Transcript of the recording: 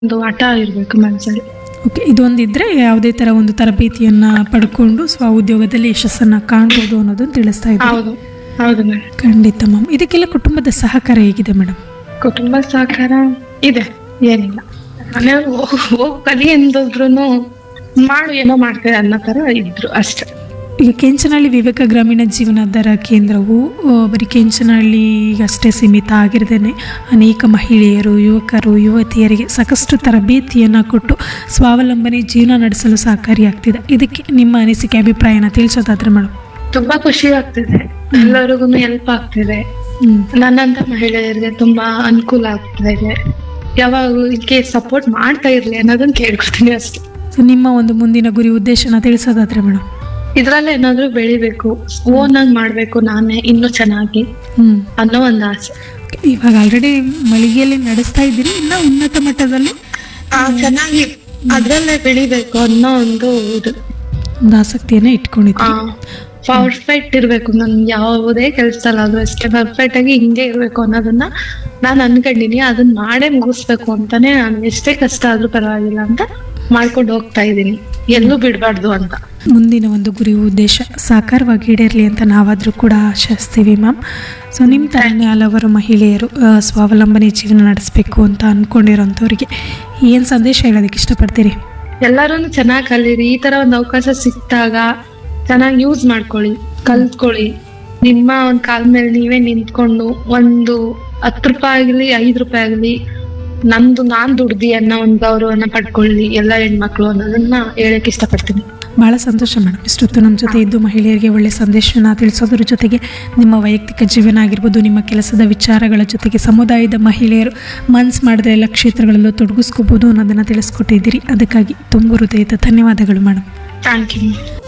ಒಂದು ಹಠ ಇರಬೇಕು ಮನಸ್ಸಲ್ಲಿ ಓಕೆ ಇದೊಂದಿದ್ರೆ ಯಾವುದೇ ಥರ ಒಂದು ತರಬೇತಿಯನ್ನು ಪಡ್ಕೊಂಡು ಸ್ವ ಉದ್ಯೋಗದಲ್ಲಿ ಯಶಸ್ಸನ್ನು ಕಾಣ್ಬೋದು ಅನ್ನೋದನ್ನು ತಿಳಿಸ್ತಾ ಇದ್ದೀವಿ ಹೌದು ಹೌದು ಮೇಡಮ್ ಖಂಡಿತ ಮ್ಯಾಮ್ ಇದಕ್ಕೆಲ್ಲ ಕುಟುಂಬದ ಸಹಕಾರ ಹೇಗಿದೆ ಮೇಡಮ್ ಕುಟುಂಬ ಸಹಕಾರ ಇದೆ ಏನಿಲ್ಲ ಮನೆ ಹೋಗ್ ಕಲಿ ಎಂದಿದ್ರು ಮಾಡು ಏನೋ ಮಾಡ್ತೇವೆ ಅನ್ನೋ ತರ ಇದ್ರು ಅಷ್ಟೇ ಈಗ ಕೆಂಚನಹಳ್ಳಿ ವಿವೇಕ ಗ್ರಾಮೀಣ ಜೀವನಾಧಾರ ಕೇಂದ್ರವು ಆ, ಬರೀ ಕೆಂಚನಹಳ್ಳಿ ಅಷ್ಟೇ ಸೀಮಿತ ಆಗಿರದೇನೆ ಅನೇಕ ಮಹಿಳೆಯರು ಯುವಕರು ಯುವತಿಯರಿಗೆ ಸಾಕಷ್ಟು ತರಬೇತಿಯನ್ನು ಕೊಟ್ಟು ಸ್ವಾವಲಂಬನೆ ಜೀವನ ನಡೆಸಲು ಸಹಕಾರಿಯಾಗ್ತಿದೆ ಇದಕ್ಕೆ ನಿಮ್ಮ ಅನಿಸಿಕೆ ಅಭಿಪ್ರಾಯನ ತಿಳಿಸೋದಾದ್ರೆ ಮೇಡಮ್ ತುಂಬಾ ಖುಷಿ ಆಗ್ತಿದೆ ಎಲ್ಲರಿಗೂ ಹೆಲ್ಪ್ ಆಗ್ತಿದೆ ಹ್ಞೂ ನನ್ನಂತ ಮಹಿಳೆಯರಿಗೆ ತುಂಬಾ ಅನುಕೂಲ ಆಗ್ತಾ ಇದೆ ಯಾವಾಗಲೂ ಇದಕ್ಕೆ ಸಪೋರ್ಟ್ ಮಾಡ್ತಾ ಇರ್ಲಿ ಅನ್ನೋದನ್ನ ಕೇಳ್ಕೊತೀನಿ ಅಷ್ಟೇ ಸೊ ನಿಮ್ಮ ಒಂದು ಮುಂದಿನ ಗುರಿ ಉದ್ದೇಶನ ತಿಳಿಸೋದಾದ್ರೆ ಮೇಡಮ್ ಇದ್ರಲ್ಲೇ ಏನಾದ್ರೂ ಬೆಳಿಬೇಕು ಓನ್ ಆಗಿ ಮಾಡ್ಬೇಕು ನಾನೇ ಇನ್ನೂ ಚೆನ್ನಾಗಿ ಹ್ಞೂ ಅನ್ನೋ ಒಂದು ಆಸೆ ಇವಾಗ ಆಲ್ರೆಡಿ ಮಳಿಗೆಯಲ್ಲಿ ನಡೆಸ್ತಾ ಇದ್ದೀರಿ ಇನ್ನು ಉನ್ನತ ಮಟ್ಟದಲ್ಲಿ ಚೆನ್ನಾಗಿ ಅದ್ರಲ್ಲೇ ಬೆಳಿಬೇಕು ಅನ್ನೋ ಒಂದು ಇದು ಒಂದು ಆಸಕ್ತಿಯನ್ನು ಇಟ್ಕೊಂಡಿದ್ದೀರಿ ಪರ್ಫೆಕ್ಟ್ ಇರ್ಬೇಕು ನನ್ ಯಾವುದೇ ಕೆಲ್ಸದಲ್ಲಾದ್ರೂ ಅಷ್ಟೇ ಪರ್ಫೆಕ್ಟ್ ಆಗಿ ಹಿಂಗೆ ಇರ್ಬೇಕು ಅನ್ನೋದನ್ನ ನಾನ್ ಅನ್ಕೊಂಡಿನಿ ಅದನ್ನ ಮಾಡೇ ಮುಗಿಸ್ಬೇಕು ಅಂತಾನೆ ನಾನು ಎಷ್ಟೇ ಕಷ್ಟ ಆದ್ರೂ ಪರವಾಗಿಲ್ಲ ಅಂತ ಮಾಡ್ಕೊಂಡು ಹೋಗ್ತಾ ಇದೀನಿ ಎಲ್ಲೂ ಬಿಡ್ಬಾರ್ದು ಅಂತ ಮುಂದಿನ ಒಂದು ಗುರಿ ಉದ್ದೇಶ ಸಾಕಾರವಾಗಿ ಈಡೇರಲಿ ಅಂತ ನಾವಾದರೂ ಕೂಡ ಆಶಿಸ್ತೀವಿ ಮ್ಯಾಮ್ ಸೊ ನಿಮ್ಮ ಥರನೇ ಹಲವಾರು ಮಹಿಳೆಯರು ಆ, ಸ್ವಾವಲಂಬನೆ ಜೀವನ ನಡೆಸಬೇಕು ಅಂತ ಅಂದ್ಕೊಂಡಿರೋಂಥವ್ರಿಗೆ ಏನು ಸಂದೇಶ ಹೇಳೋದಕ್ಕೆ ಇಷ್ಟಪಡ್ತೀರಿ ಎಲ್ಲಾರು ಚೆನ್ನಾಗಿ ಕಲೀರಿ ಈ ತರ ಒಂದು ಅವಕಾಶ ಸಿಕ್ತಾಗ ಚೆನ್ನಾಗಿ ಯೂಸ್ ಮಾಡ್ಕೊಳ್ಳಿ ಕಲ್ತ್ಕೊಳ್ಳಿ ನಿಮ್ಮ ಒಂದ್ ಕಾಲ್ ಮೇಲೆ ನೀವೇ ನಿಂತ್ಕೊಂಡು ಒಂದು ಹತ್ತು ರೂಪಾಯಿ ಆಗ್ಲಿ ಐದ್ ರೂಪಾಯಿ ಆಗ್ಲಿ ನಂದು ನಾನ್ ದುಡ್ದಿ ಅನ್ನೋ ಒಂದು ಗೌರವನ ಪಡ್ಕೊಳ್ಳಿ ಎಲ್ಲ ಹೆಣ್ಮಕ್ಳು ಅನ್ನೋದನ್ನ ಹೇಳಕ್ ಇಷ್ಟಪಡ್ತೀನಿ ಭಾಳ ಸಂತೋಷ ಮೇಡಮ್ ಇಷ್ಟೊತ್ತು ನಮ್ಮ ಜೊತೆ ಇದ್ದು ಮಹಿಳೆಯರಿಗೆ ಒಳ್ಳೆಯ ಸಂದೇಶನ ತಿಳಿಸೋದ್ರ ಜೊತೆಗೆ ನಿಮ್ಮ ವೈಯಕ್ತಿಕ ಜೀವನ ಆಗಿರ್ಬೋದು ನಿಮ್ಮ ಕೆಲಸದ ವಿಚಾರಗಳ ಜೊತೆಗೆ ಸಮುದಾಯದ ಮಹಿಳೆಯರು ಮನ್ಸು ಮಾಡಿದ್ರೆ ಎಲ್ಲ ಕ್ಷೇತ್ರಗಳಲ್ಲೂ ತೊಡಗಿಸ್ಕೋಬೋದು ಅನ್ನೋದನ್ನು ತಿಳಿಸ್ಕೊಟ್ಟಿದ್ದೀರಿ ಅದಕ್ಕಾಗಿ ತುಂಬ ಹೃದಯದ ಧನ್ಯವಾದಗಳು ಮೇಡಮ್ ಥ್ಯಾಂಕ್ ಯು